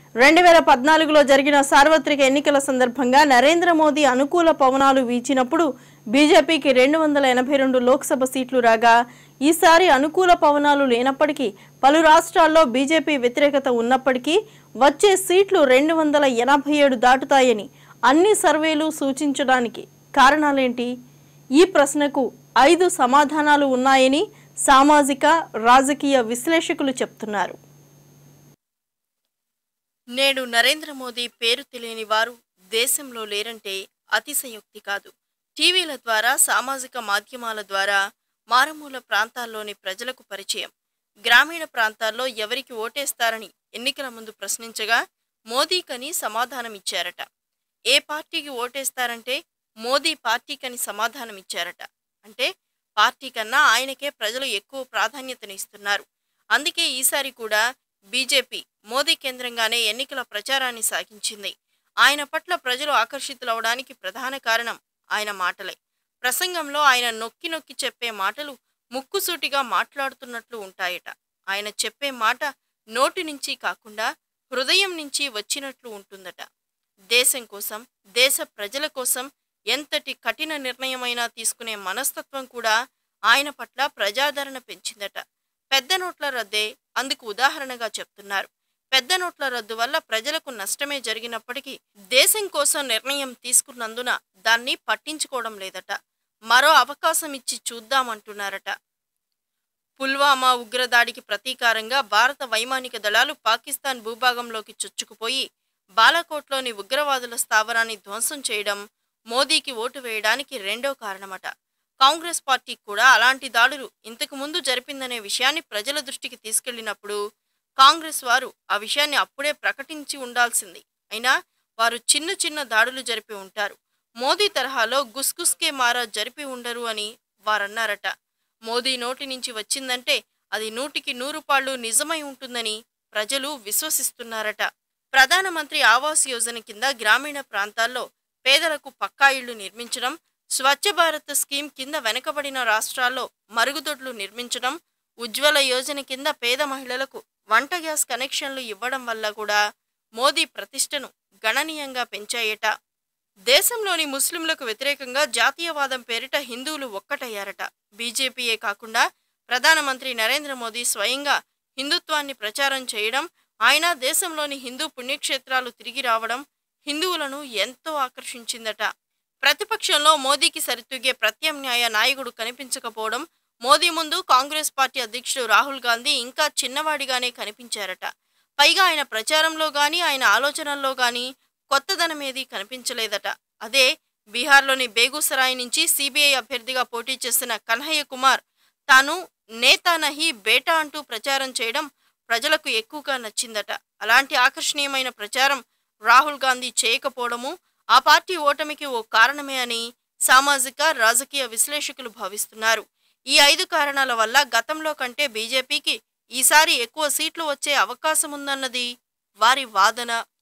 రెండు వేల పద్నాలుగులో జరిగిన సార్వత్రిక ఎన్నికల సందర్భంగా నరేంద్ర మోదీ అనుకూల పవనాలు వీచినప్పుడు బీజేపీకి రెండు వందల ఎనభై రెండు లోక్సభ సీట్లు రాగా ఈసారి అనుకూల పవనాలు లేనప్పటికీ పలు రాష్ట్రాల్లో బీజేపీ వ్యతిరేకత ఉన్నప్పటికీ వచ్చే సీట్లు రెండు వందల ఎనభై ఏడు దాటుతాయని అన్ని సర్వేలు సూచించడానికి కారణాలేంటి ఈ ప్రశ్నకు ఐదు సమాధానాలు ఉన్నాయని సామాజిక రాజకీయ విశ్లేషకులు చెప్తున్నారు నేడు నరేంద్ర మోదీ పేరు తెలియని వారు దేశంలో లేరంటే అతిశయోక్తి కాదు టీవీల ద్వారా సామాజిక మాధ్యమాల ద్వారా మారుమూల ప్రాంతాల్లోని ప్రజలకు పరిచయం గ్రామీణ ప్రాంతాల్లో ఎవరికి ఓటేస్తారని ఎన్నికల ముందు ప్రశ్నించగా మోదీకని సమాధానమిచ్చారట ఏ పార్టీకి ఓటేస్తారంటే మోదీ పార్టీకని సమాధానమిచ్చారట అంటే పార్టీ కన్నా ఆయనకే ప్రజలు ఎక్కువ ప్రాధాన్యతనిస్తున్నారు అందుకే ఈసారి కూడా బీజేపీ మోదీ కేంద్రంగానే ఎన్నికల ప్రచారాన్ని సాగించింది ఆయన పట్ల ప్రజలు ఆకర్షితులవడానికి ప్రధాన కారణం ఆయన మాటలే ప్రసంగంలో ఆయన నొక్కి నొక్కి చెప్పే మాటలు ముక్కుసూటిగా మాట్లాడుతున్నట్లు ఉంటాయట ఆయన చెప్పే మాట నోటి నుంచి కాకుండా హృదయం నుంచి వచ్చినట్లు ఉంటుందట దేశం కోసం దేశ ప్రజల కోసం ఎంతటి కఠిన నిర్ణయమైనా తీసుకునే మనస్తత్వం కూడా ఆయన పట్ల ప్రజాదరణ పెంచిందట పెద్ద నోట్ల రద్దే అందుకు ఉదాహరణగా చెప్తున్నారు పెద్ద నోట్ల రద్దు వల్ల ప్రజలకు నష్టమే జరిగినప్పటికీ దేశం కోసం నిర్ణయం తీసుకున్నందున దాన్ని పట్టించుకోవడం లేదట మరో అవకాశం ఇచ్చి చూద్దామంటున్నారట పుల్వామా ఉగ్రదాడికి ప్రతీకారంగా భారత వైమానిక దళాలు పాకిస్తాన్ భూభాగంలోకి చొచ్చుకుపోయి బాలాకోట్లోని ఉగ్రవాదుల స్థావరాన్ని ధ్వంసం చేయడం మోదీకి ఓటు వేయడానికి రెండో కారణమట కాంగ్రెస్ పార్టీ కూడా అలాంటి దాడులు ఇంతకు ముందు జరిపిందనే విషయాన్ని ప్రజల దృష్టికి తీసుకెళ్లినప్పుడు కాంగ్రెస్ వారు ఆ విషయాన్ని అప్పుడే ప్రకటించి ఉండాల్సింది అయినా వారు చిన్న చిన్న దాడులు జరిపి ఉంటారు మోదీ తరహాలో గుస్గుస్కే మారా జరిపి ఉండరు అని వారన్నారట మోదీ నోటి నుంచి వచ్చిందంటే అది నూటికి నూరు పాళ్ళు నిజమై ఉంటుందని ప్రజలు విశ్వసిస్తున్నారట ప్రధానమంత్రి ఆవాస్ యోజన కింద గ్రామీణ ప్రాంతాల్లో పేదలకు పక్కా ఇళ్లు నిర్మించడం స్వచ్ఛ భారత్ స్కీమ్ కింద వెనకబడిన రాష్ట్రాల్లో మరుగుదొడ్లు నిర్మించడం ఉజ్వల యోజన కింద పేద మహిళలకు వంట గ్యాస్ కనెక్షన్లు ఇవ్వడం వల్ల కూడా మోదీ ప్రతిష్టను గణనీయంగా పెంచాయట దేశంలోని ముస్లింలకు వ్యతిరేకంగా జాతీయవాదం పేరిట హిందువులు ఒక్కటయ్యారట బీజేపీయే కాకుండా ప్రధానమంత్రి నరేంద్ర మోదీ స్వయంగా హిందుత్వాన్ని ప్రచారం చేయడం ఆయన దేశంలోని హిందూ పుణ్యక్షేత్రాలు తిరిగి రావడం హిందువులను ఎంతో ఆకర్షించిందట ప్రతిపక్షంలో మోదీకి సరితూగే ప్రత్యామ్నాయ నాయకుడు కనిపించకపోవడం మోదీ ముందు కాంగ్రెస్ పార్టీ అధ్యక్షుడు రాహుల్ గాంధీ ఇంకా చిన్నవాడిగానే కనిపించారట పైగా ఆయన ప్రచారంలో గాని ఆయన ఆలోచనల్లో గాని కొత్తదనమేదీ కనిపించలేదట అదే బీహార్లోని బేగుసరాయ్ నుంచి సిబిఐ అభ్యర్థిగా పోటీ చేసిన కన్హయ్య కుమార్ తాను నేతా నహి బేటా అంటూ ప్రచారం చేయడం ప్రజలకు ఎక్కువగా నచ్చిందట అలాంటి ఆకర్షణీయమైన ప్రచారం రాహుల్ గాంధీ చేయకపోవడము ఆ పార్టీ ఓటమికి ఓ కారణమే అని సామాజిక రాజకీయ విశ్లేషకులు భావిస్తున్నారు ఈ ఐదు కారణాల వల్ల గతంలో కంటే బీజేపీకి ఈసారి ఎక్కువ సీట్లు వచ్చే అవకాశం ఉందన్నది వారి వాదన